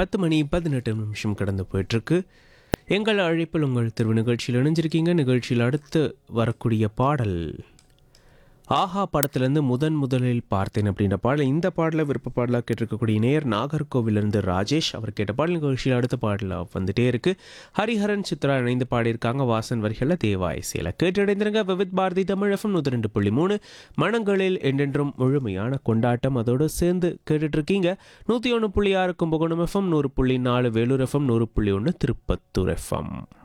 பத்து மணி பதினெட்டு நிமிஷம் கடந்து போயிட்டுருக்கு எங்கள் அழைப்பில் உங்கள் திருவு நிகழ்ச்சியில் இணைஞ்சிருக்கீங்க நிகழ்ச்சியில் அடுத்து வரக்கூடிய பாடல் ஆஹா படத்திலேருந்து முதன் முதலில் பார்த்தேன் அப்படின்ற பாடல் இந்த பாடலை விருப்ப பாடலாக கேட்டிருக்கக்கூடிய நேயர் நாகர்கோவிலிருந்து ராஜேஷ் அவர் கேட்ட பாடல் நிகழ்ச்சியில் அடுத்த பாடலாக வந்துட்டே இருக்கு ஹரிஹரன் சித்ரா இணைந்து பாடியிருக்காங்க வாசன் வரிகளில் தேவாயசியில் கேட்டடைந்திருங்க விவித் பாரதி தமிழ் எஃப்எம் நூற்றி ரெண்டு புள்ளி மூணு மனங்களில் என்றென்றும் முழுமையான கொண்டாட்டம் அதோடு சேர்ந்து கேட்டுட்டு இருக்கீங்க நூற்றி ஒன்று புள்ளி ஆறு கும்பகோணம் எஃப்எம் நூறு புள்ளி நாலு வேலூர் எஃப்எம் நூறு புள்ளி ஒன்று திருப்பத்தூர் எஃப்எம்